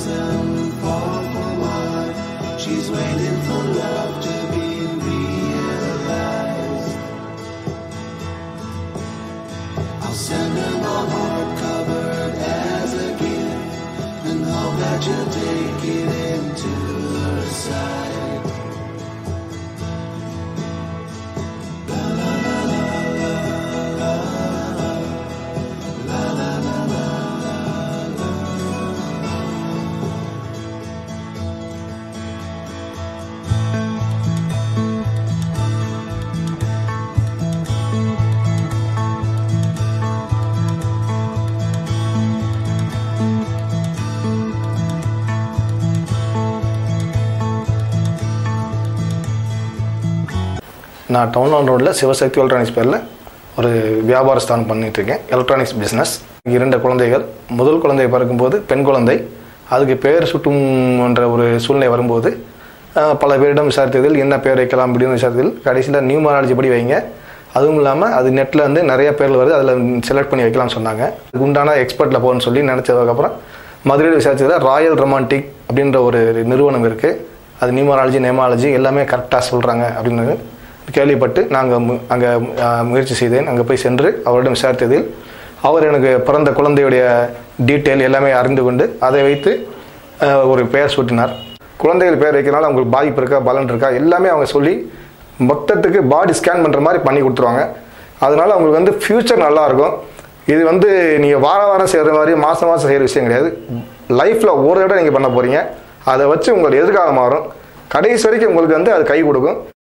doesn't fall for what she's waiting for love to be realized. I'll send her my heart covered as a gift and hope that you'll take it into her side. நான் town ரோட்டில் Sivasakthi electronics பேரில் ஒரு வியாபார ஸ்தானம் பண்ணிட்டு இருக்கேன் electronics business இரண்டு குழந்தைகள் முதல் குழந்தை பிறக்கும்போது பெண் குழந்தை அதுக்கு பெயர் சுட்டும் என்ற ஒரு சூழ்நிலை வரும்போது ஆஹ், பல பேரிடம் விசாரித்ததில் என்ன பேர் வைக்கலாம் அப்படின்னு விசாரித்ததில் கடைசியில் நியூமராலஜி படி வைங்க அதுவும் இல்லாமல் அது நெட்டில் வந்து நிறைய பேர்கள் வருது அதில் செலக்ட் பண்ணி வைக்கலாம்னு சொன்னாங்க அதுக்கு உண்டான எக்ஸ்பர்ட்டில் போகணும்னு சொல்லி நினச்சதுக்கப்புறம் மதுரையில் விசாரிச்சதில் ராயல் ரொமான்டிக் அப்படின்ற ஒரு நிறுவனம் இருக்குது அது நியூமராலஜி நேமாலஜி எல்லாமே கரெக்டாக சொல்கிறாங்க அப்படின்னு கேள்விப்பட்டு நாங்கள் அங்கே முயற்சி செய்தேன் அங்கே போய் சென்று அவரிடம் விசாரித்ததில் அவர் எனக்கு பிறந்த குழந்தையுடைய டீட்டெயில் எல்லாமே அறிந்து கொண்டு அதை வைத்து அஹ், ஒரு பெயர் சூட்டினார் குழந்தைகள் பெயர் வைக்கிறனால அவங்களுக்கு பாதிப்பு இருக்கா பலன் இருக்கா எல்லாமே அவங்க சொல்லி மொத்தத்துக்கு பாடி ஸ்கேன் பண்ணுற மாதிரி பண்ணி கொடுத்துருவாங்க அதனால அவங்களுக்கு வந்து ஃப்யூச்சர் நல்லா இருக்கும் இது வந்து நீங்கள் வார வாரம் செய்கிற மாதிரி மாதம் மாதம் செய்கிற விஷயம் கிடையாது லைஃப்பில் ஒரு தடவை நீங்கள் பண்ண போகிறீங்க அதை வச்சு உங்களோட எதிர்காலம் மாறும் கடைசி வரைக்கும் உங்களுக்கு வந்து அது கை கொடுக்கும்